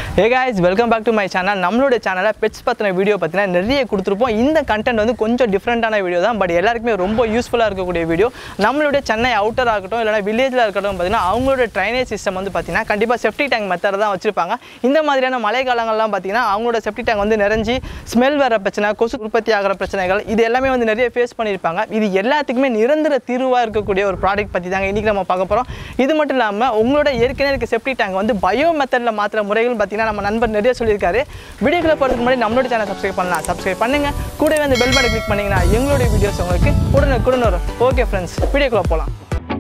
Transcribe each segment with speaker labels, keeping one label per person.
Speaker 1: Hey guys welcome back to my channel நம்மளோட சேனலில் pets பற்றின வீடியோ பார்த்தீங்கன்னா நிறைய கொடுத்துருப்போம் இந்த கண்டென்ட் வந்து கொஞ்சம் டிஃப்ரெண்ட்டான வீடியோ தான் பட் எல்லாருக்குமே ரொம்ப யூஸ்ஃபுல்லாக இருக்கக்கூடிய வீடியோ நம்மளுடைய சென்னை அவுட்டராக இருக்கட்டும் இல்லைனா வில்லேஜில் இருக்கட்டும் பார்த்தீங்கன்னா அவங்களோட ட்ரைனேஜ் சிஸ்டம் வந்து பார்த்தீங்கன்னா கண்டிப்பாக செப்டி டேங்க் மெத்தட் தான் வச்சிருப்பாங்க இந்த மாதிரியான மழை காலங்கள்லாம் பார்த்தீங்கன்னா அவங்களோட செப்டி டேங்க் வந்து நிறைஞ்சி ஸ்மெல் வர பிரச்சனை கொசு உற்பத்தி ஆகிற பிரச்சனைகள் இது எல்லாமே வந்து நிறைய ஃபேஸ் பண்ணியிருப்பாங்க இது எல்லாத்துக்குமே நிரந்தர தீர்வாக இருக்கக்கூடிய ஒரு ப்ராடக்ட் பற்றி தாங்க இன்றைக்கி நம்ம பார்க்க போகிறோம் இது மட்டும் இல்லாமல் உங்களோட ஏற்கனவே இருக்க செப்டி டேங்க் வந்து பயோ மெத்தடில் மாற்றுற முறைகள் பார்த்தீங்கன்னா நம்ம நண்பர் நிறைய சொல்லியிருக்காரு வீடியோக்குள்ள போகிறதுக்கு முன்னாடி நம்மளோட சேனல் சப்ஸ்கிரைப் பண்ணலாம் சப்ஸ்கிரைப் பண்ணுங்க கூடவே அந்த பெல் பட்டன் கிளிக் பண்ணிங்கன்னா எங்களுடைய வீடியோஸ் உங்களுக்கு உடனே உடனே வரும் ஓகே ஃப்ரெண்ட்ஸ் வீடியோக்குள்ள போகலாம்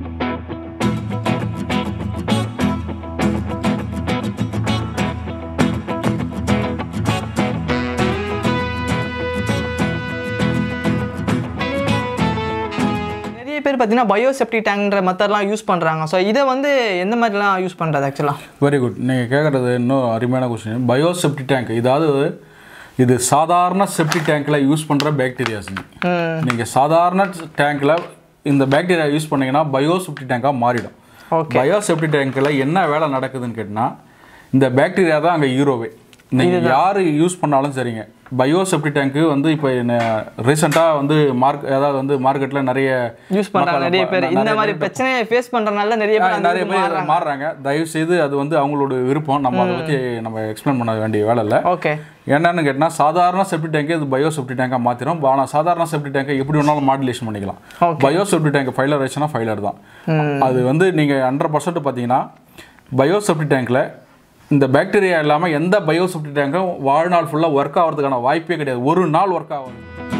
Speaker 1: நிறைய பேர் பார்த்தீங்கன்னா பயோசெப்டி டேங்க்ன்ற மெத்தட்லாம் யூஸ் பண்ணுறாங்க ஸோ இதை வந்து எந்த மாதிரிலாம் யூஸ் பண்ணுறது ஆக்சுவலாக
Speaker 2: வெரி குட் நீங்கள் கேட்குறது இன்னும் அருமையான கொஸ்டின் பயோ செப்டி டேங்க் இதாவது இது சாதாரண செப்டி டேங்க்கில் யூஸ் பண்ணுற பாக்டீரியாஸுங்க நீங்கள் சாதாரண டேங்க்கில் இந்த பாக்டீரியா யூஸ் பண்ணீங்கன்னா பயோ செப்டி டேங்காக மாறிடும்
Speaker 1: ஓகே
Speaker 2: பயோ செப்டி டேங்க்கில் என்ன வேலை நடக்குதுன்னு கேட்டிங்கன்னா இந்த பாக்டீரியா தான் அங்கே ஹீரோவே நீங்கள் யார் யூஸ் பண்ணாலும் சரிங்க பயோ செப்டி டேங்க்கு வந்து இப்போ ரீசெண்டாக வந்து மார்க் அதாவது வந்து மார்க்கெட்டில் நிறைய
Speaker 1: யூஸ் பண்ணுறாங்க நிறைய பேர் இந்த மாதிரி பிரச்சனையை ஃபேஸ் பண்ணுறதுனால நிறைய பேர் அந்த
Speaker 2: நிறைய பேர் மாறுறாங்க தயவு செய்து அது வந்து அவங்களோட விருப்பம் நம்ம அதை பற்றி நம்ம எக்ஸ்பிளைன் பண்ண வேண்டிய வேலை இல்லை
Speaker 1: ஓகே
Speaker 2: என்னன்னு கேட்டால் சாதாரண செப்டி டேங்க் இது பயோ செப்டி டேங்காக மாற்றிடும் ஆனால் சாதாரண செப்டி டேங்கை எப்படி வேணாலும் மாடுலேஷன் பண்ணிக்கலாம் பயோ செப்டி டேங்க் ஃபைலர் ஆச்சுன்னா ஃபைலர் தான் அது வந்து நீங்கள் ஹண்ட்ரட் பர்சன்ட் பார்த்தீங்கன்னா பயோ செப்டி டேங்க்கில் இந்த பாக்டீரியா இல்லாமல் எந்த பயோ செப்டி டேங்கும் வாழ்நாள் ஃபுல்லாக ஒர்க் ஆகிறதுக்கான வாய்ப்பே கிடையாது ஒரு நாள் ஒர்க் ஆகும்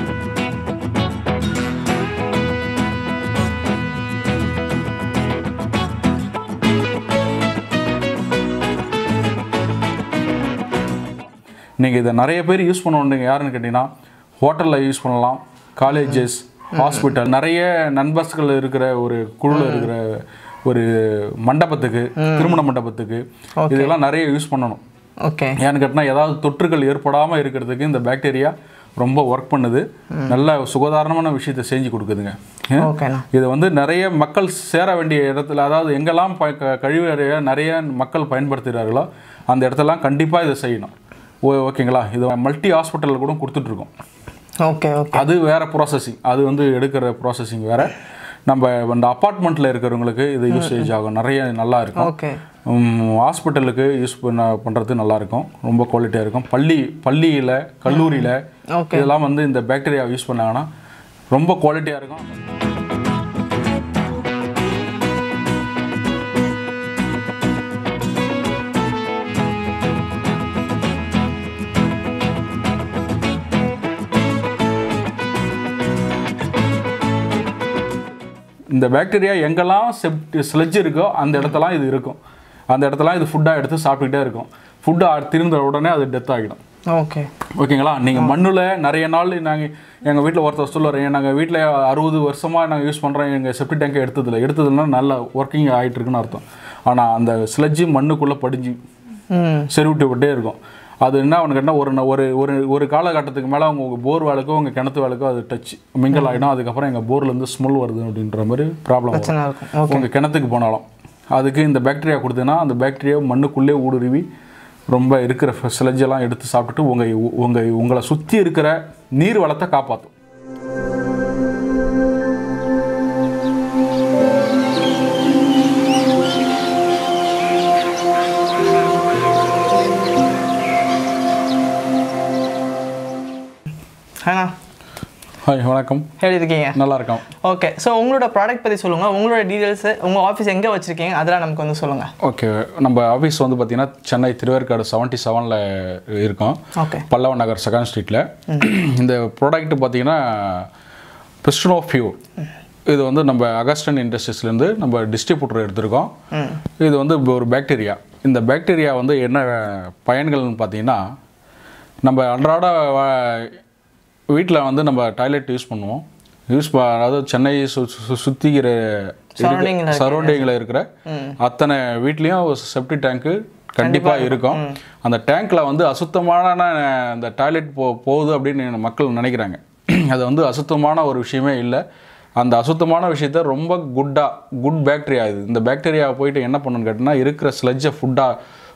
Speaker 2: நீங்கள் இதை நிறைய பேர் யூஸ் பண்ணுவோம் யாருன்னு கேட்டிங்கன்னா ஹோட்டலில் யூஸ் பண்ணலாம் காலேஜஸ் ஹாஸ்பிட்டல் நிறைய நண்பர்கள் இருக்கிற ஒரு குழுவில் இருக்கிற ஒரு மண்டபத்துக்கு திருமண மண்டபத்துக்கு இதெல்லாம் நிறைய யூஸ் பண்ணணும்
Speaker 1: ஓகே
Speaker 2: ஏன்னு கேட்டினா ஏதாவது தொற்றுகள் ஏற்படாமல் இருக்கிறதுக்கு இந்த பாக்டீரியா ரொம்ப ஒர்க் பண்ணுது நல்ல சுகாதாரமான விஷயத்தை செஞ்சு கொடுக்குதுங்க
Speaker 1: ஓகேண்ணா
Speaker 2: இது வந்து நிறைய மக்கள் சேர வேண்டிய இடத்துல அதாவது எங்கெல்லாம் ப க- கழிவறையை நிறைய மக்கள் பயன்படுத்துகிறார்களோ அந்த இடத்தெல்லாம் கண்டிப்பாக இதை செய்யணும் ஓ ஓகேங்களா இது மல்டி ஹாஸ்பிட்டலில் கூட கொடுத்துட்ருக்கோம்
Speaker 1: ஓகே ஓகே
Speaker 2: அது வேறு ப்ராசஸிங் அது வந்து எடுக்கிற ப்ராசஸிங் வேறு நம்ம இந்த அப்பார்ட்மெண்ட்டில் இருக்கிறவங்களுக்கு இது யூசேஜ் ஆகும் நிறைய நல்லா இருக்கும்
Speaker 1: ஓகே
Speaker 2: ஹாஸ்பிட்டலுக்கு யூஸ் பண்ண பண்ணுறது நல்லாயிருக்கும் ரொம்ப குவாலிட்டியாக இருக்கும் பள்ளி பள்ளியில் கல்லூரியில்
Speaker 1: Okay.
Speaker 2: இதெல்லாம் வந்து இந்த பாக்டீரியா யூஸ் பண்ணாங்கன்னா ரொம்ப குவாலிட்டியாக இருக்கும் இந்த பாக்டீரியா எங்கெல்லாம் செப்ட் ஸ்லெட்ஜ் இருக்கோ அந்த இடத்தெல்லாம் இது இருக்கும் அந்த இடத்தெல்லாம் இது ஃபுட்டாக எடுத்து சாப்பிட்டுக்கிட்டே இருக்கும் ஃபுட்டு திருந்த உடனே அது டெத் ஆகிடும்
Speaker 1: ஓகே
Speaker 2: ஓகேங்களா நீங்கள் மண்ணில் நிறைய நாள் நாங்கள் எங்கள் வீட்டில் ஒருத்தர் சொல்லுவார் நாங்கள் வீட்டில் அறுபது வருஷமாக நாங்கள் யூஸ் பண்ணுறோம் எங்கள் செப்டி டேங்கை எடுத்ததில்ல எடுத்ததுன்னா நல்ல ஒர்க்கிங் ஆகிட்டு இருக்குன்னு அர்த்தம் ஆனால் அந்த ஸ்லெட்ஜு மண்ணுக்குள்ளே படிஞ்சு
Speaker 1: ம்
Speaker 2: செறிவிட்டு விட்டே இருக்கும் அது என்ன அவனு கேட்டால் ஒரு ந- ஒரு ஒரு ஒரு காலகட்டத்துக்கு மேலே அவங்க போர் வேலைக்கோ உங்கள் கிணத்து வேலைக்கோ அது டச் மிங்கல் ஆகிடும் அதுக்கப்புறம் எங்கள் போர்லேருந்து ஸ்மெல் வருது அப்படின்ற மாதிரி ப்ராப்ளம் வரும்
Speaker 1: பிரச்சனை இருக்கும்
Speaker 2: உங்கள் கிணத்துக்கு போனாலும் அதுக்கு இந்த பாக்டீரியா கொடுத்தீங்கன்னா அந்த பாக்டீரியா மண்ணுக்குள்ளே ஊடுருவி ரொம்ப இருக்கிற sludge எல்லாம் எடுத்து சாப்பிட்டுட்டு உங்கள் உங்கள் உங்களை சுற்றி இருக்கிற நீர் வளத்தை காப்பாற்றும்
Speaker 1: ஹேண்ணா
Speaker 2: ஹாய் வணக்கம்
Speaker 1: எப்படி இருக்கீங்க
Speaker 2: நல்லா இருக்கோம்
Speaker 1: ஓகே ஸோ உங்களோட ப்ராடக்ட் பற்றி சொல்லுங்கள் உங்களோட டீட்டெயில்ஸு உங்கள் ஆஃபீஸ் எங்கே வச்சுருக்கீங்க அதெல்லாம் நமக்கு வந்து சொல்லுங்கள்
Speaker 2: ஓகே நம்ம ஆஃபீஸ் வந்து பார்த்தீங்கன்னா சென்னை திருவேற்காடு செவன்ட்டி செவனில் இருக்கோம்
Speaker 1: ஓகே
Speaker 2: பல்லவ நகர் செகண்ட் ஸ்ட்ரீட்டில் இந்த ப்ராடக்ட் பார்த்தீங்கன்னா பிஸ்டனோ ஃபியூ இது வந்து நம்ம அகஸ்டன் இண்டஸ்ட்ரீஸ்லேருந்து நம்ம டிஸ்ட்ரிபியூட்டர் எடுத்திருக்கோம் இது வந்து ஒரு பாக்டீரியா இந்த பாக்டீரியா வந்து என்ன பயன்கள்னு பார்த்தீங்கன்னா நம்ம அன்றாட வீட்டில் வந்து நம்ம டாய்லெட் யூஸ் பண்ணுவோம் யூஸ் ப அதாவது சென்னை சு சு- சுத்திக்கிற
Speaker 1: Surrounding ல
Speaker 2: சரௌண்டிங்கில் இருக்கிற அத்தனை வீட்லேயும் செப்டி டேங்க்கு கண்டிப்பாக இருக்கும் அந்த டேங்க்கில் வந்து அசுத்தமான அந்த டாய்லெட் போ போகுது அப்படின்னு மக்கள் நினைக்கிறாங்க அது வந்து அசுத்தமான ஒரு விஷயமே இல்லை அந்த அசுத்தமான விஷயத்த ரொம்ப குட்டாக குட் பாக்டீரியா இது இந்த பாக்டீரியா போயிட்டு என்ன பண்ணுன்னு கேட்டிங்கன்னா இருக்கிற ஸ்லெட்ஜை ஃபுட்டாக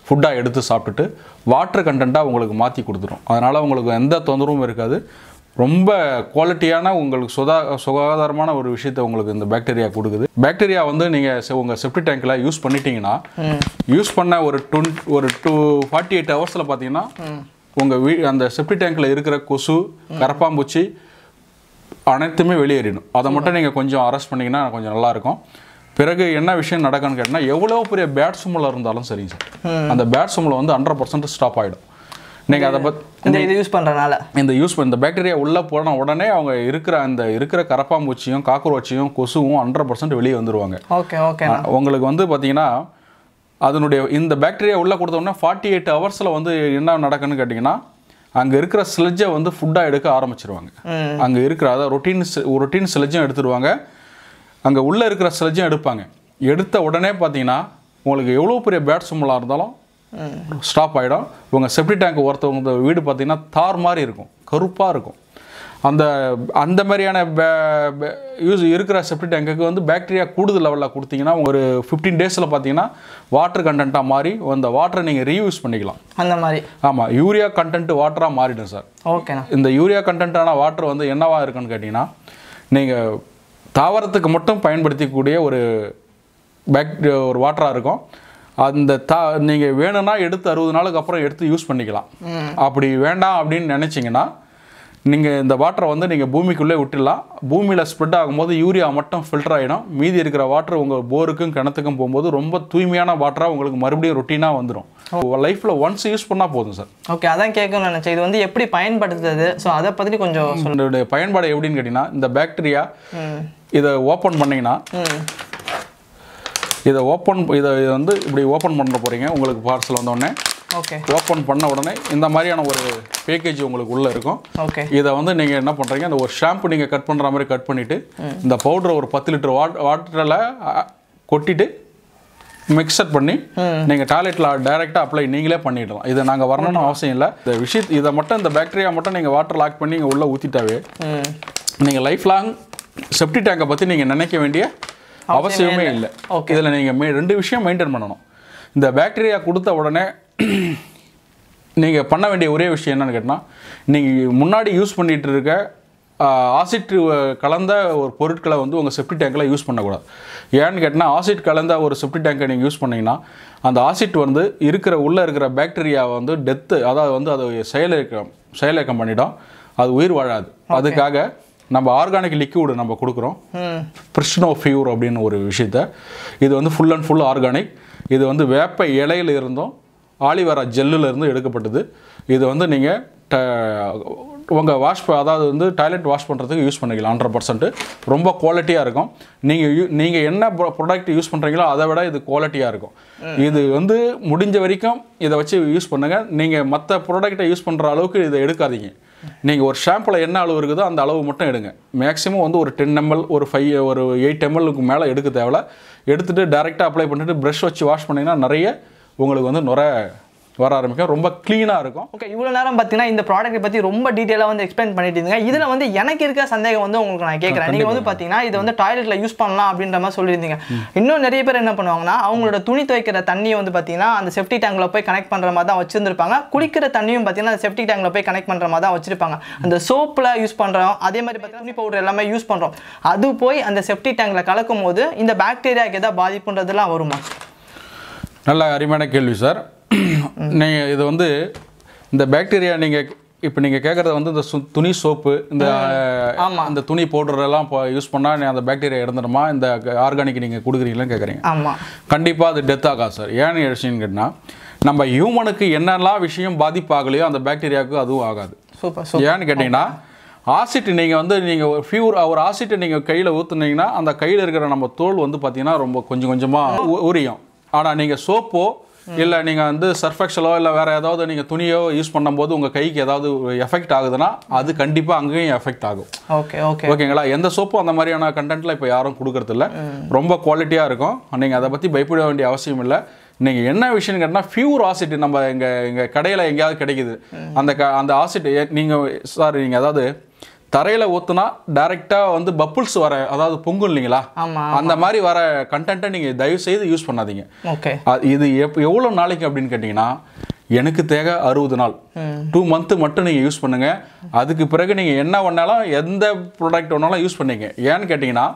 Speaker 2: ஃபுட்டாக எடுத்து சாப்பிட்டுட்டு வாட்டர் கண்டென்ட்டாக உங்களுக்கு மாற்றி கொடுத்துரும் அதனால் உங்களுக்கு எந்த தொந்தரவும் இருக்காது ரொம்ப குவாலிட்டியான உங்களுக்கு சுதா சுகாதாரமான ஒரு விஷயத்தை உங்களுக்கு இந்த பாக்டீரியா கொடுக்குது பாக்டீரியா வந்து நீங்கள் உங்கள் செப்டி டேங்க்கில் யூஸ் பண்ணிட்டீங்கன்னா யூஸ் பண்ண ஒரு டுவெண்ட் ஒரு டூ ஃபார்ட்டி எயிட் ஹவர்ஸில் பார்த்தீங்கன்னா உங்கள் வீ அந்த செப்டி டேங்க்கில் இருக்கிற கொசு கரப்பாம்பூச்சி அனைத்துமே வெளியேறிடும் அதை மட்டும் நீங்கள் கொஞ்சம் அரெஸ்ட் பண்ணிங்கன்னா கொஞ்சம் நல்லாயிருக்கும் பிறகு என்ன விஷயம் நடக்குன்னு கேட்டிங்கன்னா எவ்வளோ பெரிய பேட் சுமலாக இருந்தாலும் சரிங்க சார் அந்த பேட் சுமலை வந்து ஹண்ட்ரட் பர்சன்ட் ஸ்டாப் ஆகிடும் நீங்கள் அதை பத்
Speaker 1: இந்த இது யூஸ் பண்றதுனால
Speaker 2: இந்த யூஸ் இந்த பாக்டீரியா உள்ளே போன உடனே அவங்க இருக்கிற அந்த இருக்கிற கரப்பாம்பூச்சியும் காக்ரோச்சியும் கொசுவும் ஹண்ட்ரட் பர்சன்ட் வெளியே வந்துருவாங்க
Speaker 1: ஓகே ஓகே
Speaker 2: உங்களுக்கு வந்து பார்த்தீங்கன்னா அதனுடைய இந்த பாக்டீரியா உள்ளே கொடுத்த உடனே ஃபார்ட்டி எயிட் ஹவர்ஸில் வந்து என்ன நடக்குன்னு கேட்டிங்கன்னா அங்கே இருக்கிற ஸ்லெட்ஜை வந்து ஃபுட்டாக எடுக்க ஆரம்பிச்சிருவாங்க அங்கே இருக்கிற அதாவது ரொட்டீன் ரொட்டீன் ஸ்லெட்ஜும் எடுத்துருவாங்க அங்கே உள்ளே இருக்கிற ஸ்லெட்ஜும் எடுப்பாங்க எடுத்த உடனே பார்த்தீங்கன்னா உங்களுக்கு எவ்வளோ பெரிய பேட் சும்மலாக இருந்தாலும் ஸ்டாப் ஆகிடும் உங்கள் செப்டி டேங்க் ஒருத்தவங்க வீடு பார்த்தீங்கன்னா தார் மாதிரி இருக்கும் கருப்பாக இருக்கும் அந்த அந்த மாதிரியான யூஸ் இருக்கிற செப்டி டேங்குக்கு வந்து பாக்டீரியா கூடுதல் லெவலில் கொடுத்தீங்கன்னா ஒரு ஃபிஃப்டீன் டேஸில் பார்த்தீங்கன்னா வாட்டர் கண்டென்ட்டாக மாறி அந்த வாட்டரை நீங்கள் ரீயூஸ் பண்ணிக்கலாம்
Speaker 1: அந்த மாதிரி
Speaker 2: ஆமாம் யூரியா கண்டென்ட் வாட்டராக மாறிடும் சார்
Speaker 1: ஓகேண்ணா
Speaker 2: இந்த யூரியா கண்டென்ட்டான வாட்டர் வந்து என்னவா இருக்குன்னு கேட்டிங்கன்னா நீங்கள் தாவரத்துக்கு மட்டும் பயன்படுத்திக்கூடிய ஒரு பேக் ஒரு வாட்டராக இருக்கும் அந்த தா நீங்கள் வேணும்னா எடுத்து அறுபது நாளுக்கு அப்புறம் எடுத்து யூஸ் பண்ணிக்கலாம் அப்படி வேண்டாம் அப்படின்னு நினச்சிங்கன்னா நீங்கள் இந்த வாட்டரை வந்து நீங்கள் பூமிக்குள்ளே விட்டுடலாம் பூமியில் ஸ்ப்ரெட் ஆகும்போது யூரியா மட்டும் ஃபில்டர் ஆகிடும் மீதி இருக்கிற வாட்டர் உங்கள் போருக்கும் கிணத்துக்கும் போகும்போது ரொம்ப தூய்மையான வாட்டராக உங்களுக்கு மறுபடியும் ரொட்டீனாக வந்துடும் லைஃப்பில் ஒன்ஸ் யூஸ் பண்ணால் போதும் சார்
Speaker 1: ஓகே அதான் கேட்கணும்னு நினைச்சேன் இது வந்து எப்படி பயன்படுத்துறது ஸோ அதை பற்றி கொஞ்சம் சொல்லு
Speaker 2: இதனுடைய பயன்பாடு எப்படின்னு கேட்டிங்கன்னா இந்த பாக்டீரியா இதை ஓப்பன் பண்ணீங்கன்னா
Speaker 1: ம்
Speaker 2: இதை ஓப்பன் இதை இதை வந்து இப்படி ஓப்பன் பண்ண போகிறீங்க உங்களுக்கு பார்சல் வந்தோடனே
Speaker 1: ஓகே
Speaker 2: ஓப்பன் பண்ண உடனே இந்த மாதிரியான ஒரு பேக்கேஜ் உங்களுக்கு உள்ளே இருக்கும்
Speaker 1: ஓகே
Speaker 2: இதை வந்து நீங்கள் என்ன பண்ணுறீங்க அந்த ஒரு ஷாம்பு நீங்கள் கட் பண்ணுற மாதிரி கட் பண்ணிவிட்டு இந்த பவுடரை ஒரு பத்து லிட்டர் வாட் வாட்டரில் கொட்டிட்டு மிக்சர் பண்ணி நீங்கள் டாய்லெட்டில் டைரெக்டாக அப்ளை நீங்களே பண்ணிடலாம் இதை நாங்கள் வரணும்னு அவசியம் இல்லை இந்த விஷயத்து இதை மட்டும் இந்த பாக்டீரியா மட்டும் நீங்கள் வாட்டர் லாக் பண்ணி இங்கே உள்ளே ஊற்றிட்டாவே
Speaker 1: ம்
Speaker 2: நீங்கள் லைஃப் லாங் செப்டி டேங்கை பற்றி நீங்கள் நினைக்க வேண்டிய அவசியமே இல்லை இதில் நீங்கள் மெ ரெண்டு விஷயம் மெயின்டைன் பண்ணணும் இந்த பாக்டீரியா கொடுத்த உடனே நீங்கள் பண்ண வேண்டிய ஒரே விஷயம் என்னன்னு கேட்டால் நீங்கள் முன்னாடி யூஸ் பண்ணிட்டு இருக்க ஆசிட் கலந்த ஒரு பொருட்களை வந்து உங்கள் செப்டி டேங்கில் யூஸ் பண்ணக்கூடாது ஏன்னு கேட்டால் ஆசிட் கலந்த ஒரு செப்டி டேங்கை நீங்கள் யூஸ் பண்ணீங்கன்னா அந்த ஆசிட் வந்து இருக்கிற உள்ளே இருக்கிற பாக்டீரியாவை வந்து டெத்து அதாவது வந்து அது செயலிழக்கம் செயலிழக்கம் பண்ணிடும் அது உயிர் வாழாது அதுக்காக நம்ம ஆர்கானிக் லிக்விடு நம்ம கொடுக்குறோம்
Speaker 1: ம்
Speaker 2: பிரிஸ்னோ ஃபியூர் அப்படின்னு ஒரு விஷயத்த இது வந்து ஃபுல் அண்ட் ஃபுல் ஆர்கானிக் இது வந்து வேப்ப இலையில இருந்தும் ஆலிவரா ஜெல்லில் இருந்து எடுக்கப்பட்டது இது வந்து நீங்கள் ட உங்கள் வாஷ் அதாவது வந்து டாய்லெட் வாஷ் பண்ணுறதுக்கு யூஸ் பண்ணிக்கலாம் ஹண்ட்ரட் பர்சன்ட் ரொம்ப குவாலிட்டியாக இருக்கும் நீங்கள் யூ நீங்கள் என்ன ப்ராடக்ட் யூஸ் பண்ணுறீங்களோ அதை விட இது குவாலிட்டியாக இருக்கும் இது வந்து முடிஞ்ச வரைக்கும் இதை வச்சு யூஸ் பண்ணுங்கள் நீங்கள் மற்ற ப்ராடக்ட்டை யூஸ் பண்ணுற அளவுக்கு இதை எடுக்காதீங்க நீங்கள் ஒரு ஷாம்பில் என்ன அளவு இருக்குதோ அந்த அளவு மட்டும் எடுங்க மேக்ஸிமம் வந்து ஒரு டென் எம்எல் ஒரு ஃபைவ் ஒரு எயிட் எம்எல்க்கு மேலே எடுக்க தேவையில்ல எடுத்துகிட்டு டேரெக்டாக அப்ளை பண்ணிட்டு ப்ரஷ் வச்சு வாஷ் பண்ணிங்கன்னா நிறைய உங்களுக்கு வந்து நுரை வர ஆரம்பிக்கும் ரொம்ப க்ளீனாக இருக்கும்
Speaker 1: ஓகே இவ்வளோ நேரம் பார்த்தீங்கன்னா இந்த ப்ராடக்ட்டை பற்றி ரொம்ப டீட்டெயிலாக வந்து எக்ஸ்பிளைன் பண்ணிட்டு இருந்தீங்க இதில் வந்து எனக்கு இருக்க சந்தேகம் வந்து உங்களுக்கு நான் கேட்குறேன் நீங்கள் வந்து பார்த்தீங்கன்னா இது வந்து டாய்லெட்டில் யூஸ் பண்ணலாம் அப்படின்ற மாதிரி சொல்லியிருந்தீங்க இன்னும் நிறைய பேர் என்ன பண்ணுவாங்கன்னா அவங்களோட துணி துவைக்கிற தண்ணியை வந்து பார்த்தீங்கன்னா அந்த செஃப்டி டேங்கில் போய் கனெக்ட் பண்ணுற மாதிரி தான் வச்சிருந்திருப்பாங்க குளிக்கிற தண்ணியும் பார்த்தீங்கன்னா அந்த செஃப்டி டேங்கில் போய் கனெக்ட் பண்ணுற மாதிரி தான் வச்சிருப்பாங்க அந்த சோப்பில் யூஸ் பண்ணுறோம் அதே மாதிரி பார்த்தீங்கன்னா துணி பவுடர் எல்லாமே யூஸ் பண்ணுறோம் அது போய் அந்த செஃப்டி டேங்கில் கலக்கும் போது இந்த பாக்டீரியாவுக்கு ஏதாவது பாதிப்புன்றதெல்லாம் வருமா
Speaker 2: நல்ல அருமையான கேள்வி சார் நீங்கள் இது வந்து இந்த பாக்டீரியா நீங்கள் இப்போ நீங்கள் கேட்குறது வந்து இந்த சு- துணி சோப்பு இந்த
Speaker 1: ஆமா.
Speaker 2: இந்த துணி பவுடர் எல்லாம் இப்போ யூஸ் பண்ணால் அந்த பாக்டீரியா இறந்துடுமா இந்த ஆர்கானிக் நீங்கள் கொடுக்குறீங்களான்னு கேட்குறீங்க
Speaker 1: ஆமாம்
Speaker 2: கண்டிப்பாக அது டெத் ஆகாது சார் ஏன்னு விஷயம் கேட்டால் நம்ம ஹியூமனுக்கு என்னெல்லாம் விஷயம் பாதிப்பாகலையோ அந்த பாக்டீரியாவுக்கு அதுவும் ஆகாது
Speaker 1: சூப்பர் சூப்பர்
Speaker 2: ஏன்னு கேட்டிங்கன்னா ஆசிட் நீங்கள் வந்து நீங்கள் ஒரு ஃபியூர் ஒரு ஆசிட்டை நீங்கள் கையில் ஊற்றுனீங்கன்னா அந்த கையில் இருக்கிற நம்ம தோல் வந்து பார்த்தீங்கன்னா ரொம்ப கொஞ்சம் கொஞ்சமாக உரியும் ஆனால் நீங்கள் சோப்போ இல்லை நீங்கள் வந்து சர்ஃபெக்ஷலோ இல்லை வேறு ஏதாவது நீங்கள் துணியோ யூஸ் பண்ணும்போது உங்கள் கைக்கு ஏதாவது எஃபெக்ட் ஆகுதுன்னா அது கண்டிப்பாக அங்கேயும் எஃபெக்ட் ஆகும்
Speaker 1: ஓகே ஓகே
Speaker 2: ஓகேங்களா எந்த சோப்பும் அந்த மாதிரியான கண்டென்ட்ல இப்போ யாரும் கொடுக்கறதில்ல ரொம்ப குவாலிட்டியாக இருக்கும் நீங்கள் அதை பற்றி பயப்பட வேண்டிய அவசியம் இல்லை நீங்கள் என்ன விஷயம் கேட்டால் ஃபியூர் ஆசிட் நம்ம எங்கள் எங்கள் கடையில் எங்கேயாவது கிடைக்குது அந்த க அந்த ஆசிட் நீங்கள் சார் நீங்கள் அதாவது தரையில் ஊற்றுனா டைரெக்டாக வந்து பப்புள்ஸ் வர அதாவது பொங்கும் இல்லைங்களா
Speaker 1: ஆமா
Speaker 2: அந்த மாதிரி வர கண்டென்ட்டை நீங்கள் தயவு செய்து யூஸ் பண்ணாதீங்க
Speaker 1: ஓகே
Speaker 2: அது- இது எப் எவ்வளோ நாளைக்கு அப்படின்னு கேட்டிங்கன்னா எனக்கு தேவை அறுபது நாள் டூ மந்த்து மட்டும் நீங்கள் யூஸ் பண்ணுங்க அதுக்கு பிறகு நீங்கள் என்ன பண்ணாலும் எந்த ப்ராடக்ட் வேணாலும் யூஸ் பண்ணீங்க ஏன்னு கேட்டிங்கன்னா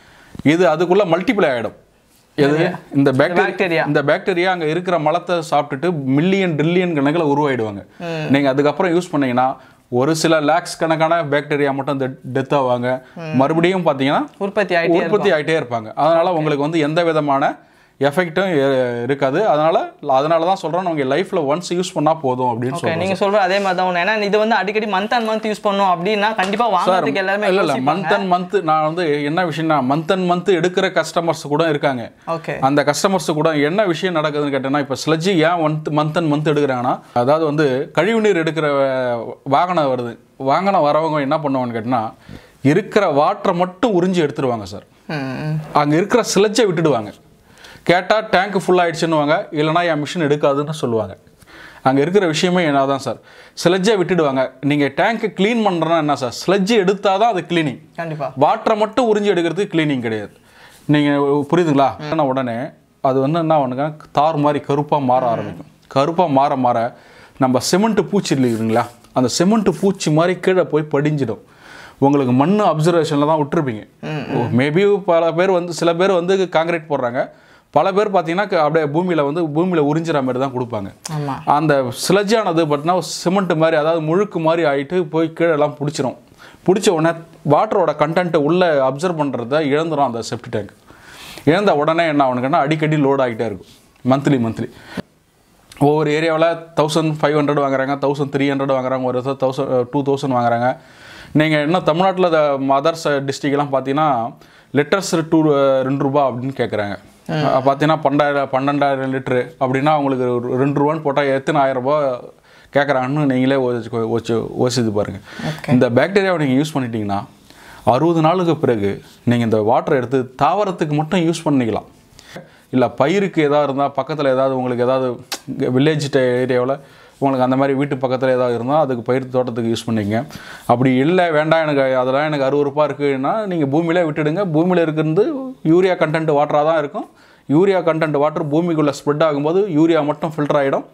Speaker 2: இது அதுக்குள்ளே மல்டிப்ளை ஆகிடும் எது இந்த
Speaker 1: bacteria.
Speaker 2: பாக்டீரியா இந்த பாக்டீரியா அங்கே இருக்கிற மலத்தை சாப்பிட்டுட்டு மில்லியன் ட்ரில்லியன் கணக்கில் உருவாயிடுவாங்க நீங்கள் அதுக்கப்புறம் யூஸ் பண்ணீங்கன்னா ஒரு சில லேக்ஸ் கணக்கான பாக்டீரியா மட்டும் டெத் ஆவாங்க மறுபடியும் பார்த்தீங்கன்னா
Speaker 1: உற்பத்தி ஆயிட்டே
Speaker 2: உற்பத்தி ஆகிட்டே இருப்பாங்க அதனால உங்களுக்கு வந்து எந்த விதமான எஃபெக்ட்டும் இருக்காது அதனால அதனால தான் சொல்கிறேன் உங்கள் லைஃப்பில் ஒன்ஸ் யூஸ் பண்ணால் போதும் அப்படின்னு
Speaker 1: ஓகே
Speaker 2: சொல்றேன்
Speaker 1: நீங்க சொல்ற அதே மாதிரி தான் ஒன்று ஏன்னா இது வந்து அடிக்கடி மந்த் அண்ட் மந்த் யூஸ் பண்ணோம் அப்படின்னா கண்டிப்பா வாங்குறதுக்கு எல்லாருமே
Speaker 2: இல்லை இல்லை மந்த் அண்ட் மந்த் நான் வந்து என்ன விஷயம்னா மந்த் அண்ட் மந்த் எடுக்கிற கஸ்டமர்ஸ் கூட இருக்காங்க
Speaker 1: ஓகே
Speaker 2: அந்த கஸ்டமர்ஸ் கூட என்ன விஷயம் நடக்குதுன்னு கேட்டேன்னா இப்போ ஸ்லட்ஜி ஏன் மந்த் மந்த் அண்ட் மந்த் எடுக்கிறாங்கன்னா அதாவது வந்து கழிவுநீர் எடுக்கிற வாகனம் வருது வாகனம் வரவங்க என்ன பண்ணுவாங்கன்னு கேட்டினா இருக்கிற வாட்டரை மட்டும் உறிஞ்சி எடுத்துருவாங்க சார்
Speaker 1: ம்
Speaker 2: அங்கே இருக்கிற ஸ்லெட்ஜை விட்டுடுவாங்க கேட்டால் டேங்க் ஃபுல் ஆயிடுச்சுன்னுவாங்க இல்லைனா என் மிஷின் எடுக்காதுன்னு சொல்லுவாங்க அங்கே இருக்கிற விஷயமே என்ன தான் சார் ஸ்லெட்ஜை விட்டுடுவாங்க நீங்கள் டேங்க்கு க்ளீன் பண்ணுறனா என்ன சார் ஸ்லெட்ஜ் எடுத்தால் தான் அது க்ளீனிங்
Speaker 1: கண்டிப்பா
Speaker 2: வாட்டரை மட்டும் உறிஞ்சி எடுக்கிறது க்ளீனிங் கிடையாது நீங்கள் புரியுதுங்களா ஆன உடனே அது வந்து என்ன பண்ணுங்க தார் மாதிரி கருப்பாக மாற ஆரம்பிக்கும் கருப்பாக மாற மாற நம்ம சிமெண்ட் பூச்சி இல்லைங்களா அந்த சிமெண்ட் பூச்சி மாதிரி கீழே போய் படிஞ்சிடும் உங்களுக்கு மண் அப்சர்வேஷனில் தான் விட்டுருப்பீங்க மேபி பல பேர் வந்து சில பேர் வந்து காங்கிரீட் போடுறாங்க பல பேர் பார்த்தீங்கன்னா க- அப்படியே பூமியில் வந்து பூமியில் உறிஞ்சிற மாதிரி தான் கொடுப்பாங்க
Speaker 1: ஆமா
Speaker 2: அந்த ஸ்லெட்ஜானது பார்த்தீங்கன்னா சிமெண்ட் மாதிரி அதாவது முழுக்கு மாதிரி ஆயிட்டு போய் கீழே எல்லாம் பிடிச்சிரும் பிடிச்ச உடனே வாட்டரோட கண்டென்ட்டை உள்ளே அப்சர்வ் பண்ணுறத இழந்துடும் அந்த செப்டி டேங்க் இழந்த உடனே என்ன ஆகுனுங்கன்னா அடிக்கடி லோட் ஆகிட்டே இருக்கும் மந்த்லி மந்த்லி ஒவ்வொரு ஏரியாவில் தௌசண்ட் ஃபைவ் ஹண்ட்ரட் வாங்குறாங்க தௌசண்ட் த்ரீ ஹண்ட்ரட் வாங்குறாங்க ஒரு தௌசண்ட் டூ தௌசண்ட் வாங்குறாங்க நீங்கள் இன்னும் தமிழ்நாட்டில் மதர்ஸ் டிஸ்ட்ரிக்ட்லாம் பார்த்தீங்கன்னா லிட்டர்ஸ் டூ ரெண்டு ரூபா அப்படின்னு கேட்குறாங்க பார்த்தீங்கன்னா பன்னெண்டாயிரம் பன்னெண்டாயிரம் லிட்ரு அப்படின்னா அவங்களுக்கு ஒரு ரெண்டு ரூபான்னு போட்டால் எத்தனை ஆயிரம் ரூபாய் கேட்குறாங்கன்னு நீங்களே யோசிச்சு- யோசிச்சு யோசிச்சு பாருங்கள் இந்த பாக்டீரியாவை நீங்கள் யூஸ் பண்ணிட்டீங்கன்னா அறுபது நாளுக்கு பிறகு நீங்கள் இந்த வாட்டரை எடுத்து தாவரத்துக்கு மட்டும் யூஸ் பண்ணிக்கலாம் இல்லை பயிருக்கு எதாவது இருந்தால் பக்கத்தில் ஏதாவது உங்களுக்கு ஏதாவது வில்லேஜ் ஏரியாவில் உங்களுக்கு அந்த மாதிரி வீட்டு பக்கத்தில் ஏதாவது இருந்தால் அதுக்கு பயிர் தோட்டத்துக்கு யூஸ் பண்ணிக்கங்க அப்படி இல்லை வேண்டாம் எனக்கு அதெல்லாம் எனக்கு அறுபது இருக்குன்னா நீங்கள் பூமியிலே விட்டுடுங்க பூமியில் இருக்கிறது யூரியா கண்டென்ட் வாட்டராக தான் இருக்கும் யூரியா கண்டென்ட் வாட்டர் பூமிக்குள்ளே ஸ்ப்ரெட் ஆகும்போது யூரியா மட்டும் ஃபில்டர் ஆகிடும்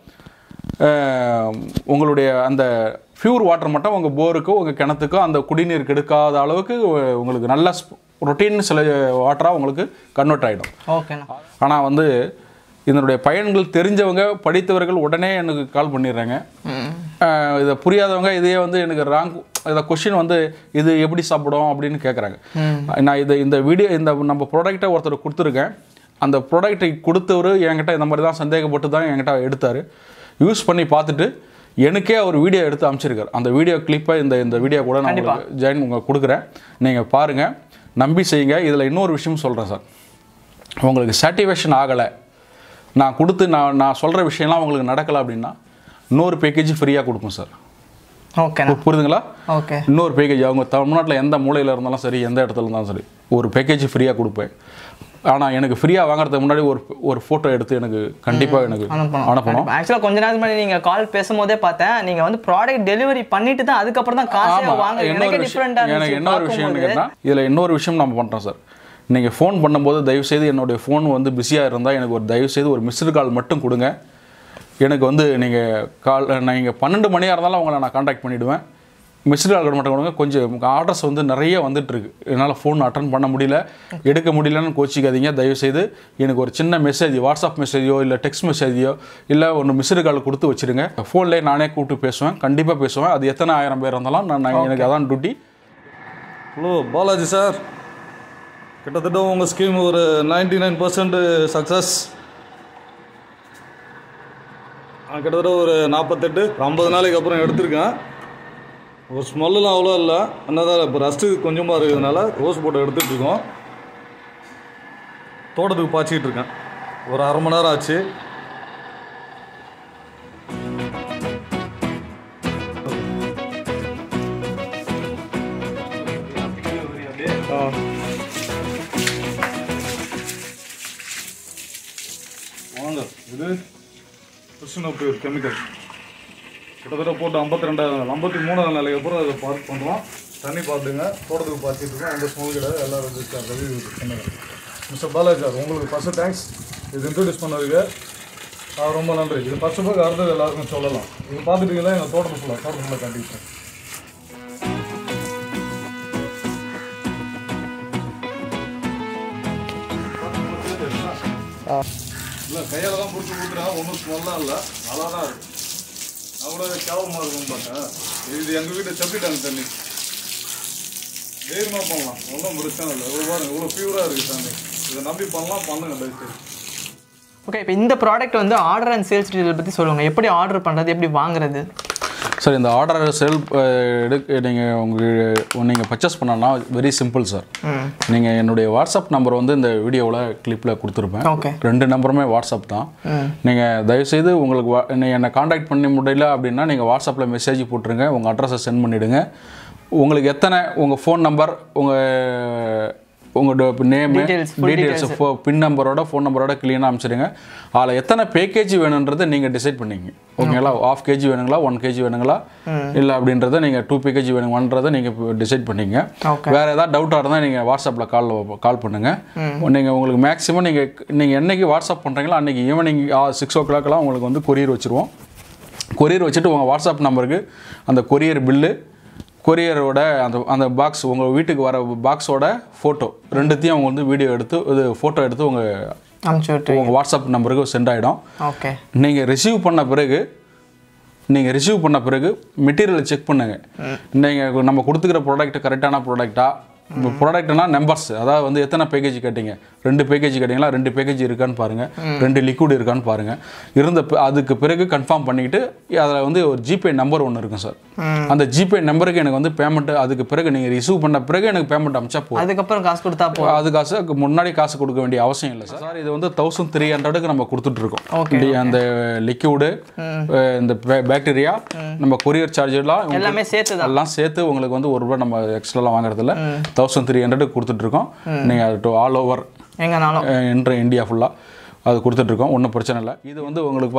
Speaker 2: அஹ் உங்களுடைய அந்த பியூர் வாட்டர் மட்டும் உங்கள் போருக்கோ உங்கள் கிணத்துக்கோ அந்த குடிநீர் கெடுக்காத அளவுக்கு உ- உங்களுக்கு நல்ல ரொட்டீன் சில வாட்டராக உங்களுக்கு கன்வெர்ட் ஆகிடும்
Speaker 1: ஓகேண்ணா
Speaker 2: ஆனால் வந்து இதனுடைய பயன்கள் தெரிஞ்சவங்க படித்தவர்கள் உடனே எனக்கு கால் பண்ணிடுறாங்க
Speaker 1: ம்
Speaker 2: அஹ் இதை புரியாதவங்க இதையே வந்து எனக்கு ராங் இதை கொஷின் வந்து இது எப்படி சாப்பிடும் அப்படின்னு கேட்குறாங்க நான் இதை இந்த வீடியோ இந்த நம்ம ப்ராடக்ட்டை ஒருத்தர் கொடுத்துருக்கேன் அந்த ப்ராடக்ட்டை கொடுத்தவர் என்கிட்ட இந்த மாதிரி தான் சந்தேகப்பட்டு தான் என்கிட்ட எடுத்தார் யூஸ் பண்ணி பார்த்துட்டு எனக்கே அவர் வீடியோ எடுத்து அமைச்சிருக்கார் அந்த வீடியோ கிளிப்பை இந்த இந்த வீடியோ கூட நான் உங்களுக்கு ஜாயின் உங்களுக்கு கொடுக்குறேன் நீங்கள் பாருங்கள் நம்பி செய்யுங்க இதில் இன்னொரு விஷயம் சொல்கிறேன் சார் உங்களுக்கு சாட்டிஸ்ஃபேக்ஷன் ஆகலை நான் கொடுத்து நான் நான் சொல்கிற விஷயம்லாம் உங்களுக்கு நடக்கலை அப்படின்னா இன்னொரு பேக்கேஜ் ஃப்ரீயாக கொடுப்போம் சார்
Speaker 1: ஓகேண்ணா
Speaker 2: புரியுதுங்களா
Speaker 1: ஓகே
Speaker 2: இன்னொரு பேக்கேஜ் அவங்க தமிழ்நாட்டில் எந்த மூலையில் இருந்தாலும் சரி எந்த இடத்துல இருந்தாலும் சரி ஒரு பேக்கேஜ் ஃப்ரீயாக கொடுப்பேன் ஆனால் எனக்கு ஃப்ரீயாக வாங்குறதுக்கு முன்னாடி ஒரு ஒரு ஃபோட்டோ எடுத்து எனக்கு கண்டிப்பாக எனக்கு
Speaker 1: அனுப்பணும்
Speaker 2: அனுப்பணும்
Speaker 1: ஆக்சுவலாக கொஞ்ச நேரத்துக்கு முன்னாடி நீங்க கால் பேசும்போதே பார்த்தேன் நீங்க வந்து ப்ராடக்ட் டெலிவரி பண்ணிட்டு தான் அதுக்கப்புறம் தான் காசே
Speaker 2: ஆமா.
Speaker 1: வாங்க
Speaker 2: இன்னொரு
Speaker 1: எனக்கு
Speaker 2: விஷயம்
Speaker 1: டிஃப்ரெண்டா
Speaker 2: எனக்கு
Speaker 1: இருந்துச்சு
Speaker 2: இன்னொரு விஷயம்
Speaker 1: பார்க்கும்போது.
Speaker 2: கேட்டால் இதில் இன்னொரு விஷயம் நம்ம பண்ணுறோம் சார் நீங்கள் ஃபோன் பண்ணும்போது தயவுசெய்து என்னுடைய ஃபோன் வந்து பிஸியாக இருந்தால் எனக்கு ஒரு தயவுசெய்து ஒரு மிஸ்டு கால் மட்டும் கொடுங்க எனக்கு வந்து நீங்கள் கால் நீங்கள் பன்னெண்டு மணியாக இருந்தாலும் உங்களை நான் காண்டாக்ட் பண்ணிவிடுவேன் மிஸ்டு கால் மட்டும் கொடுங்க கொஞ்சம் ஆர்டர்ஸ் வந்து நிறைய வந்துட்டு இருக்கு என்னால் ஃபோன் அட்டன் பண்ண முடியல எடுக்க முடியலன்னு கோச்சிக்காதீங்க தயவுசெய்து எனக்கு ஒரு சின்ன மெசேஜ் வாட்ஸ்அப் மெசேஜோ இல்லை டெக்ஸ்ட் மெசேஜோ இல்லை ஒன்று மிஸ்டு கால் கொடுத்து வச்சுருங்க ஃபோன்லேயே நானே கூப்பிட்டு பேசுவேன் கண்டிப்பாக பேசுவேன் அது எத்தனை ஆயிரம் பேர் இருந்தாலும் நான் நான் எனக்கு அதான் டியூட்டி
Speaker 3: ஹலோ பாலாஜி சார் கிட்டத்தட்ட உங்கள் ஸ்கீம் ஒரு நைன்டி நைன் பர்சன்ட் சக்ஸஸ் கிட்டத்தட்ட ஒரு நாற்பத்தெட்டு ஐம்பது நாளைக்கு அப்புறம் எடுத்திருக்கேன் ஒரு ஸ்மெல்லாம் அவ்வளோ இல்லை என்னதான் இப்போ ரஸ்ட்டு கொஞ்சமாக இருக்கிறதுனால ரோஸ் போட்டு எடுத்துகிட்டு இருக்கோம் தோட்டத்துக்கு பாய்ச்சிக்கிட்டு இருக்கேன் ஒரு அரை மணி நேரம் ஆச்சு வாங்க இது கிருஷ்ணப்பூர் கெமிக்கல் கிட்டத்தட்ட போட்டு ஐம்பத்தி ரெண்டாயிரம் ஐம்பத்தி மூணாவது நாளைக்கு அப்புறம் அதை பார்க் பண்ணுறோம் தண்ணி பார்த்துங்க தோட்டத்துக்கு பார்த்துட்டு இருக்கோம் எந்த ஸ்மெல் கிடையாது எல்லாம் ரெடி சொன்னாங்க மிஸ்டர் பாலாஜி சார் உங்களுக்கு ஃபஸ்ட்டு தேங்க்ஸ் இது இன்ட்ரடியூஸ் பண்ணதுக்கு ஆ, ரொம்ப நன்றி இது ஃபஸ்ட்டு போய் அடுத்தது எல்லாருக்கும் சொல்லலாம் இது பார்த்துட்டீங்களா எங்கள் தோட்டத்தை ஃபுல்லாக தோட்டம் ஃபுல்லாக காட்டிட்டேன் இல்லை கையால் தான் பிடிச்சி கொடுக்குறாங்க ஒன்றும் ஸ்மெல்லாம் இல்லை நல்லா தான் இருக்கு நான் கூட கேவலமாக இருக்கும்னு பார்த்தேன் இது எங்கள் வீட்டை செப்பிட்டாங்க தண்ணி தைரியமாக பண்ணலாம் ஒன்றும் பிரச்சனை இல்லை இவ்வளோ பாருங்க இவ்வளோ பியூராக இருக்குது தண்ணி இதை நம்பி பண்ணலாம் பண்ணுங்க தயவுசெய்து
Speaker 1: ஓகே இப்போ இந்த ப்ராடக்ட் வந்து ஆர்டர் அண்ட் சேல்ஸ் டீட்டெயில் பற்றி சொல்லுங்கள் எப்படி ஆர்டர் பண்ணுறது எப்படி வாங்குறது
Speaker 2: சார் இந்த ஆர்டர் செல் எடுக்க நீங்கள் உங்களுக்கு நீங்கள் பர்ச்சேஸ் பண்ணனா வெரி சிம்பிள் சார் நீங்கள் என்னுடைய வாட்ஸ்அப் நம்பர் வந்து இந்த வீடியோவில் கிளிப்பில் கொடுத்துருப்பேன்
Speaker 1: ஓகே
Speaker 2: ரெண்டு நம்பருமே வாட்ஸ்அப் தான் நீங்கள் தயவுசெய்து உங்களுக்கு வா- நீ என்னை காண்டாக்ட் பண்ண முடியல அப்படின்னா நீங்கள் வாட்ஸ்அப்பில் மெசேஜ் போட்டுருங்க உங்கள் அட்ரஸை சென்ட் பண்ணிவிடுங்க உங்களுக்கு எத்தனை உங்கள் ஃபோன் நம்பர் உங்கள் உங்களோட நேமு
Speaker 1: Details, full
Speaker 2: டீட்டெயில்ஸ் ஃபோ பின் நம்பரோட ஃபோன் நம்பரோட க்ளீனாக அனுப்பிச்சிடுங்க அதில் எத்தனை பேக்கேஜ் வேணுன்றதை நீங்கள் டிசைட் பண்ணிங்க ஓகேங்களா ஆஃப் கேஜி வேணுங்களா ஒன் கேஜி வேணுங்களா இல்லை அப்படின்றத நீங்கள் டூ பேக்கேஜ் வேணுமான்றதை நீங்கள் டிசைட் பண்ணிங்க
Speaker 1: Okay.
Speaker 2: வேறு ஏதாவது டவுட்டாக இருந்தால் நீங்கள் வாட்ஸ்அப்பில் கால் கால் பண்ணுங்கள் நீங்கள் உங்களுக்கு மேக்ஸிமம் நீங்கள் நீங்கள் என்னைக்கு வாட்ஸ்அப் பண்ணுறீங்களோ அன்றைக்கி ஈவினிங் சிக்ஸ் ஓ கிளாக்லாம் உங்களுக்கு வந்து கொரியர் வச்சுருவோம் கொரியர் வச்சுட்டு உங்கள் வாட்ஸ்அப் நம்பருக்கு அந்த கொரியர் பில்லு கொரியரோட அந்த அந்த பாக்ஸ் உங்கள் வீட்டுக்கு வர பாக்ஸோட ஃபோட்டோ ரெண்டுத்தையும் அவங்க வந்து வீடியோ எடுத்து இது ஃபோட்டோ எடுத்து உங்கள்
Speaker 1: அனுப்பிச்சி விட்டு
Speaker 2: உங்கள் வாட்ஸ்அப் நம்பருக்கு சென்ட் ஆகிடும்
Speaker 1: ஓகே
Speaker 2: நீங்கள் ரிசீவ் பண்ண பிறகு நீங்கள் ரிசீவ் பண்ண பிறகு மெட்டீரியலை செக் பண்ணுங்க நீங்கள் நம்ம கொடுத்துக்கிற ப்ராடக்ட் கரெக்டான ப்ராடக்ட்டா இப்போ ப்ராடக்ட்னா நம்பர்ஸ் அதாவது வந்து எத்தனை பேக்கேஜ் கேட்டீங்க ரெண்டு பேக்கேஜ் கேட்டிங்களா ரெண்டு பேக்கேஜ் இருக்கான்னு பாருங்க ரெண்டு லிக்விட் இருக்கான்னு பாருங்க இருந்த பி- அதுக்கு பிறகு கன்ஃபார்ம் பண்ணிக்கிட்டு அதில் வந்து ஒரு ஜிபே நம்பர் ஒன்று இருக்கும் சார் அந்த ஜிபே நம்பருக்கு எனக்கு வந்து பேமெண்ட் அதுக்கு பிறகு நீங்கள் ரிசீவ் பண்ண பிறகு எனக்கு பேமெண்ட் அமிச்சா போதும்
Speaker 1: அதுக்கப்புறம் காசு கொடுத்தா போ
Speaker 2: அது காசு அதுக்கு முன்னாடி காசு கொடுக்க வேண்டிய அவசியம் இல்லை சார் சார் இது வந்து தௌசண்ட் த்ரீ ஹண்ட்ரடுக்கு நம்ம கொடுத்துட்டு இருக்கோம்
Speaker 1: Okay,
Speaker 2: டி- அந்த லிக்யூடு இந்த பாக்டீரியா நம்ம கொரியர் சார்ஜெல்லாம்
Speaker 1: எல்லாமே சேர்த்து தான்
Speaker 2: எல்லாம் சேர்த்து உங்களுக்கு வந்து ஒரு ரூபாய் நம்ம எக்ஸ்ட்ராலாம் வாங்குறதில்ல தௌசண்ட் த்ரீ ஹண்ட்ரடுக்கு கொடுத்துட்ருக்கோம் நீங்கள் ஆல் ஓவர்
Speaker 1: எங்கனாலும்
Speaker 2: இன்ட்ர இந்தியா ஃபுல்லாக அது கொடுத்துட்ருக்கோம் ஒன்றும் பிரச்சனை இல்லை இது வந்து உங்களுக்கு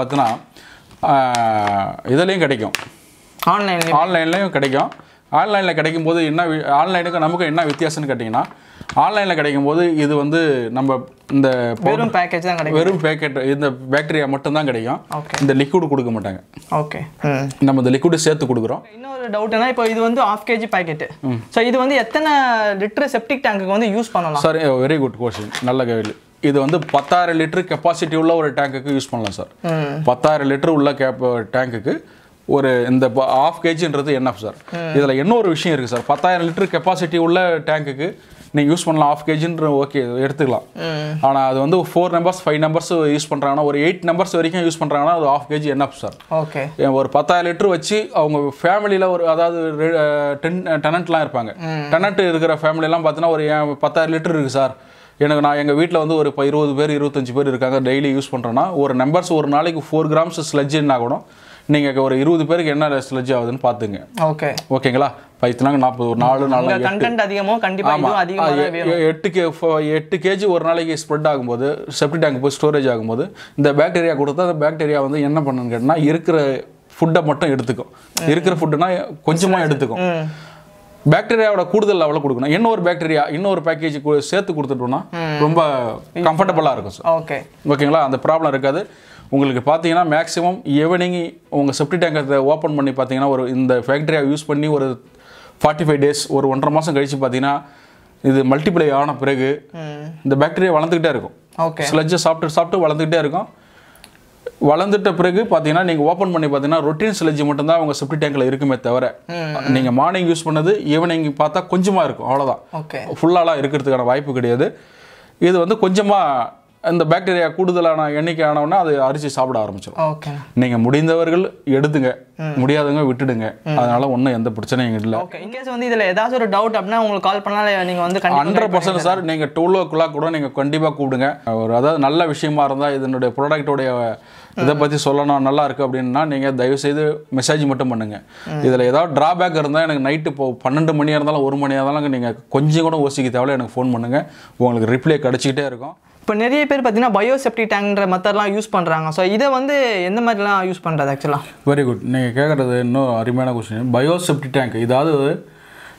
Speaker 2: பார்த்தீங்கன்னா இதுலேயும் கிடைக்கும்
Speaker 1: ஆன்லைன்லேயும்
Speaker 2: ஆன்லைன்லேயும் கிடைக்கும் ஆன்லைனில் கிடைக்கும் போது என்ன வி- ஆன்லைனுக்கு நமக்கு என்ன வித்தியாசம்னு கேட்டிங்கன்னா ஆன்லைனில் கிடைக்கும் போது இது வந்து நம்ம இந்த
Speaker 1: வெறும் பேக்கேஜ் தான் கிடைக்கும்
Speaker 2: வெறும் பேக்கெட் இந்த பாக்டீரியா மட்டும்தான் கிடைக்கும்
Speaker 1: ஓகே
Speaker 2: இந்த லிக்விட் கொடுக்க மாட்டாங்க
Speaker 1: ஓகே ம்
Speaker 2: நம்ம இந்த லிக்விட் சேர்த்து கொடுக்குறோம்
Speaker 1: இன்னொரு டவுட்னா இப்போ இது வந்து ஆஃப் கேஜி பாக்கெட்டு ஸோ இது வந்து எத்தனை லிட்டர் செப்டிக் டேங்குக்கு வந்து யூஸ் பண்ணலாம்
Speaker 2: சார் வெரி குட் கொஸ்டின் நல்ல கேள்வி இது வந்து பத்தாயிரம் லிட்டர் கெப்பாசிட்டி உள்ள ஒரு டேங்குக்கு யூஸ் பண்ணலாம் சார் பத்தாயிரம் லிட்டர் உள்ள கேப் டேங்குக்கு ஒரு இந்த ஆஃப் கேஜின்றது என்ன சார் இதில் இன்னொரு விஷயம் இருக்குது சார் பத்தாயிரம் லிட்டர் கெப்பாசிட்டி உள்ள டேங்குக்கு நீங்கள் யூஸ் பண்ணலாம் ஆஃப் கேஜின்ற ஓகே எடுத்துக்கலாம் ஆனால் அது வந்து four numbers five numbers use பண்ணுறாங்கன்னா ஒரு எயிட் நம்பர்ஸ் வரைக்கும் யூஸ் பண்ணுறாங்கன்னா அது ஆஃப் கேஜி என்ன சார்
Speaker 1: ஓகே
Speaker 2: ஏன் ஒரு பத்தாயிரம் லிட்டர் வச்சு அவங்க ஃபேமிலியில் ஒரு அதாவது டென் டெனண்ட்லாம் இருப்பாங்க டெனண்ட் இருக்கிற ஃபேமிலிலாம் பார்த்தீங்கன்னா ஒரு ஏன் பத்தாயிரம் லிட்டர் இருக்குது சார் எனக்கு நான் எங்கள் வீட்டில் வந்து ஒரு இப்போ இருபது பேர் இருபத்தஞ்சு பேர் இருக்காங்க டெய்லி யூஸ் பண்ணுறேன்னா ஒரு நம்பர்ஸ் ஒரு நாளைக்கு ஃபோர் கிராம்ஸ் ஸ்லெட்ஜுன்னா கூட நீங்கள் ஒரு இருபது பேருக்கு என்ன ஸ்லெட்ஜ் ஆகுதுன்னு பார்த்துங்க
Speaker 1: ஓகே
Speaker 2: ஓகேங்களா பைத்துனாங்க நாற்பது ஒரு நாலு நாலு
Speaker 1: உங்க கண்டென்ட் அதிகமோ கண்டிப்பா இதுவும் அதிகமாக தான் வேணும்
Speaker 2: எ- எட்டு கே ஃப- எட்டு கேஜி ஒரு நாளைக்கு ஸ்ப்ரெட் ஆகும்போது செப்டி டேங்க் போய் ஸ்டோரேஜ் ஆகும்போது இந்த பாக்டீரியா கொடுத்தா அந்த பாக்டீரியா வந்து என்ன பண்ணுன்னு கேட்டினா இருக்கிற ஃபுட்டை மட்டும் எடுத்துக்கும் இருக்கிற ஃபுட்டுனா கொஞ்சமாக எடுத்துக்கும் பாக்டீரியாவோட கூடுதல் லெவலில் கொடுக்கணும் இன்னொரு பாக்டீரியா இன்னொரு பேக்கேஜ் சேர்த்து கொடுத்துட்டோம்னா ரொம்ப கம்ஃபர்டபுளாக இருக்கும் சார்
Speaker 1: ஓகே
Speaker 2: ஓகேங்களா அந்த ப்ராப்ளம் இருக்காது உங்களுக்கு பார்த்தீங்கன்னா மேக்ஸிமம் ஈவினிங் உங்கள் செப்டி டேங்கை ஓப்பன் பண்ணி பார்த்தீங்கன்னா ஒரு இந்த ஃபேக்டரியா யூஸ் பண்ணி ஒரு ஃபார்ட்டி ஃபைவ் டேஸ் ஒரு ஒன்றரை மாதம் கழித்து பார்த்தீங்கன்னா இது மல்டிப்ளை ஆன பிறகு இந்த பாக்டீரியா வளர்ந்துக்கிட்டே இருக்கும்
Speaker 1: ஓகே
Speaker 2: ஸ்லெட்ஜை சாப்பிட்டு சாப்பிட்டு வளர்ந்துக்கிட்டே இருக்கும் வளர்ந்துட்ட பிறகு பார்த்தீங்கன்னா நீங்கள் ஓப்பன் பண்ணி பார்த்தீங்கன்னா ரொட்டீன் ஸ்லெட்ஜ் மட்டும்தான் உங்கள் செப்டி டேங்கில் இருக்குமே தவிர நீங்கள் மார்னிங் யூஸ் பண்ணது ஈவினிங் பார்த்தா கொஞ்சமாக இருக்கும் அவ்வளோதான்
Speaker 1: ஓகே
Speaker 2: ஃபுல்லாலாம் இருக்கிறதுக்கான வாய்ப்பு கிடையாது இது வந்து கொஞ்சமாக இந்த பாக்டீரியா கூடுதலான எண்ணிக்கை ஆனவுடனே அது அரிசி சாப்பிட ஆரம்பிச்சிடும்
Speaker 1: ஓகே
Speaker 2: நீங்கள் முடிந்தவர்கள் எடுத்துங்க முடியாதவங்க விட்டுடுங்க அதனால ஒன்றும் எந்த பிரச்சனையும் இல்லை
Speaker 1: ஓகே இன்கேஸ் வந்து இதுல ஏதாச்சும் ஒரு டவுட் அப்படின்னா உங்களுக்கு கால் பண்ணாலும் நீங்க வந்து கண்டிப்பா
Speaker 2: ஹண்ட்ரட் பர்சன்ட் சார் நீங்கள் டுவெல் ஓ கிளாக் கூட நீங்கள் கண்டிப்பாக கூப்பிடுங்க ஒரு அதாவது நல்ல விஷயமா இருந்தால் இதனுடைய ப்ராடக்டோடைய இதை பற்றி சொல்லணும் நல்லா இருக்குது அப்படின்னா நீங்கள் தயவுசெய்து மெசேஜ் மட்டும் பண்ணுங்க இதில் ஏதாவது ட்ராபேக் இருந்தால் எனக்கு நைட்டு இப்போ பன்னெண்டு மணியாக இருந்தாலும் ஒரு மணியாக இருந்தாலும் நீங்கள் கொஞ்சம் கூட யோசிக்க தேவையில்ல எனக்கு ஃபோன் பண்ணுங்கள் உங்களுக்கு ரிப்ளை கிடச்சிக்கிட்டே இருக்கும்
Speaker 1: இப்போ நிறைய பேர் பார்த்தீங்கன்னா பயோசெப்டி டேங்க்ன்ற மெத்தட்லாம் யூஸ் பண்ணுறாங்க ஸோ இதை வந்து எந்த மாதிரிலாம் யூஸ் பண்ணுறது ஆக்சுவலாக
Speaker 2: வெரி குட் நீங்கள் கேட்குறது இன்னும் அருமையான கொஸ்டின் பயோசெப்டி டேங்க் இதாவது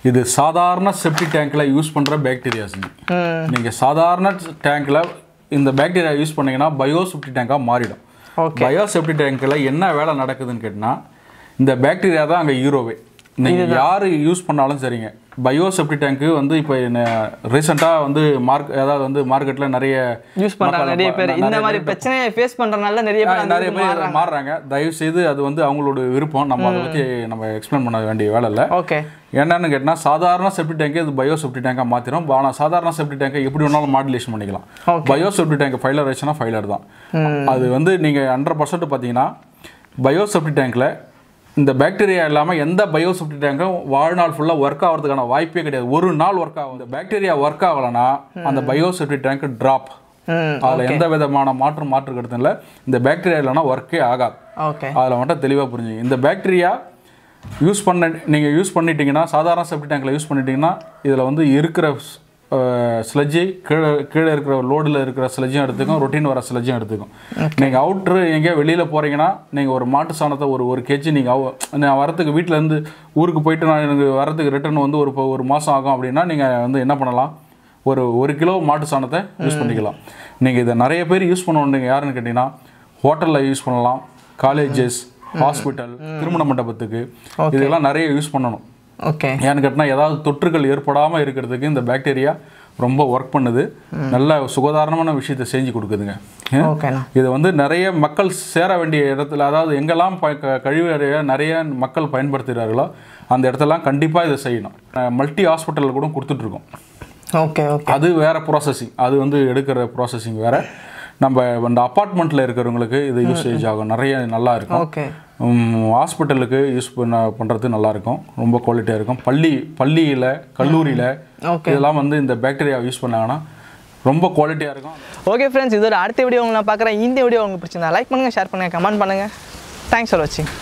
Speaker 2: இது சாதாரண செப்டி டேங்க்கில் யூஸ் பண்ணுற பாக்டீரியாஸுங்க
Speaker 1: ம்
Speaker 2: நீங்கள் சாதாரண டேங்க்கில் இந்த பாக்டீரியா யூஸ் பண்ணீங்கன்னா பயோ செப்டி டேங்காக மாறிடும்
Speaker 1: ஓகே
Speaker 2: பயோ செப்டி டேங்க்கில் என்ன வேலை நடக்குதுன்னு கேட்டினா இந்த பாக்டீரியா தான் அங்கே ஹீரோவே நீங்கள் யார் யூஸ் பண்ணாலும் சரிங்க பயோ செப்டி டேங்க்கு வந்து இப்போ ரீசெண்டாக வந்து மார்க் அதாவது வந்து மார்க்கெட்டில் நிறைய
Speaker 1: யூஸ் பண்றாங்க நிறைய பேர் இந்த மாதிரி பிரச்சனையை ஃபேஸ் பண்றதுனால நிறைய பேர் அந்த
Speaker 2: நிறைய
Speaker 1: இதுக்கு
Speaker 2: பேர்
Speaker 1: மாறுறாங்க
Speaker 2: மாறுறாங்க தயவு செய்து அது வந்து அவங்களோட விருப்பம் நம்ம அதை பற்றி நம்ம எக்ஸ்பிளைன் பண்ண வேண்டிய வேலை இல்லை
Speaker 1: ஓகே
Speaker 2: என்னன்னு கேட்டால் சாதாரண செப்டி டேங்க் இது பயோ செப்டி டேங்காக மாற்றிடும் ஆனால் சாதாரண செப்டி டேங்கை எப்படி வேணாலும் மாடுலேஷன் பண்ணிக்கலாம்
Speaker 1: Okay.
Speaker 2: Bio septic tank failure ஆச்சுன்னா ஃபைலர் தான் அது வந்து நீங்கள் ஹண்ட்ரட் பர்சன்ட் பார்த்தீங்கன்னா பயோ செப்டி டேங்க்கில் இந்த பாக்டீரியா இல்லாமல் எந்த பயோ செப்டி டேங்கும் வாழ்நாள் ஃபுல்லாக ஒர்க் ஆகிறதுக்கான வாய்ப்பே கிடையாது ஒரு நாள் ஒர்க் ஆகும் இந்த பாக்டீரியா ஒர்க் ஆகலைன்னா அந்த பயோ செப்டி டேங்க் ட்ராப்
Speaker 1: ம்
Speaker 2: அதில் எந்த விதமான மாற்றம் மாற்று கருத்தும் இல்லை இந்த பாக்டீரியா இல்லைன்னா ஒர்க்கே ஆகாது
Speaker 1: ஓகே
Speaker 2: அதில் மட்டும் தெளிவாக புரிஞ்சுங்க இந்த பாக்டீரியா யூஸ் பண்ண நீங்கள் யூஸ் பண்ணிட்டீங்கன்னா சாதாரண செப்டி டேங்கில் யூஸ் பண்ணிட்டீங்கன்னா இதில் வந்து இருக்கிற ஸ்லெஜ்ஜி கீழே கீழே இருக்கிற லோடில் இருக்கிற ஸ்லெஜ்ஜும் எடுத்துக்கும் ரொட்டீன் வர ஸ்லெஜ்ஜும் எடுத்துக்கும் நீங்கள் அவுட்ரு எங்கேயோ வெளியில் போகிறீங்கன்னா நீங்கள் ஒரு மாட்டு சாணத்தை ஒரு ஒரு கேஜி நீங்கள் நான் வரத்துக்கு வீட்டிலேருந்து ஊருக்கு போயிட்டு நான் எனக்கு வரத்துக்கு ரிட்டர்ன் வந்து ஒரு ஒரு மாதம் ஆகும் அப்படின்னா நீங்கள் வந்து என்ன பண்ணலாம் ஒரு ஒரு கிலோ மாட்டு சாணத்தை யூஸ் பண்ணிக்கலாம் நீங்கள் இதை நிறைய பேர் யூஸ் பண்ணுவோம் யாருன்னு கேட்டிங்கன்னா ஹோட்டலில் யூஸ் பண்ணலாம் காலேஜஸ் ஹாஸ்பிட்டல் திருமண மண்டபத்துக்கு இதெல்லாம் நிறைய யூஸ் பண்ணணும்
Speaker 1: ஓகே
Speaker 2: ஏன்னு கேட்டினா ஏதாவது தொற்றுகள் ஏற்படாமல் இருக்கிறதுக்கு இந்த பாக்டீரியா ரொம்ப ஒர்க் பண்ணுது நல்ல சுகாதாரமான விஷயத்தை செஞ்சு கொடுக்குதுங்க ஏன்?
Speaker 1: ஓகேண்ணா
Speaker 2: இது வந்து நிறைய மக்கள் சேர வேண்டிய இடத்துல அதாவது எங்கெல்லாம் ப க- கழிவறையை நிறைய மக்கள் பயன்படுத்துகிறார்களோ அந்த இடத்தெல்லாம் கண்டிப்பாக இதை செய்யணும் மல்டி ஹாஸ்பிட்டலில் கூட கொடுத்துட்ருக்கோம்
Speaker 1: ஓகே ஓகே
Speaker 2: அது வேற ப்ராசஸிங் அது வந்து எடுக்கிற ப்ராசஸிங் வேற நம்ம இந்த அப்பார்ட்மெண்ட்டில் இருக்கிறவங்களுக்கு இது யூசேஜ் ஆகும் நிறைய நல்லா இருக்கும்
Speaker 1: ஓகே
Speaker 2: ஹாஸ்பிட்டலுக்கு யூஸ் பண்ண பண்ணுறது நல்லா இருக்கும் ரொம்ப குவாலிட்டியாக இருக்கும் பள்ளி பள்ளியில் கல்லூரியில்
Speaker 1: Okay.
Speaker 2: இதெல்லாம் வந்து இந்த பாக்டீரியா யூஸ் பண்ணாங்கன்னா ரொம்ப குவாலிட்டியாக இருக்கும்
Speaker 1: ஓகே ஃப்ரெண்ட்ஸ் இதோட அடுத்த வீடியோ உங்களை நான் பார்க்குறேன் இந்த வீடியோ உங்களுக்கு பிடிச்சிருந்தா லைக் பண்ணுங்கள் ஷேர் பண்ணுங்கள் கமெண்ட் பண்ணுங்கள் தேங்க்ஸ் ஃபார் வாட்சிங்